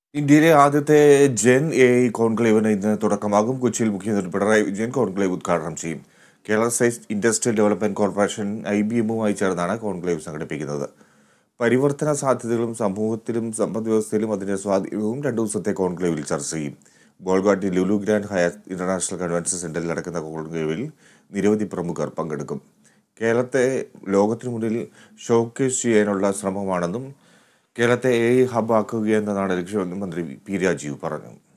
ഇന്ത്യയിലെ ആദ്യത്തെ gen A I കോൺക്ലേവിന് ഇന്ന് തുടക്കമാകും കൊച്ചിയിൽ മുഖ്യമന്ത്രി പിണറായി വിജയൻ കോൺക്ലേവ് ഉദ്ഘാടനം ചെയ്യും Kerala state industrial development corporation I B എമ്മുമായി ചേർന്നാണ് കോൺക്ലേവ് സംഘടിപ്പിക്കുന്നത് പരിവർത്തന സാധ്യതകളും സമൂഹത്തിലും സമ്പദ് വ്യവസ്ഥയിലും അതിന്റെ സ്വാധീനവും രണ്ടു ദിവസത്തെ കോൺക്ലേവിൽ ചർച്ച ചെയ്യും Bolgatty Lulu Grand Hyatt international convention സെന്ററിൽ നടക്കുന്ന കോൺക്ലേവിൽ നിരവധി പ്രമുഖർ പങ്കെടുക്കും കേരളത്തെ ലോകത്തിനു മുന്നിൽ ഷോക്കേസ് ചെയ്യാനുള്ള ശ്രമമാണെന്നും കേരളത്തെ എ ഐ ഹബ് ആക്കുകയെന്നതാണ് ലക്ഷ്യമെന്നും മന്ത്രി പി രാജീവ് പറഞ്ഞു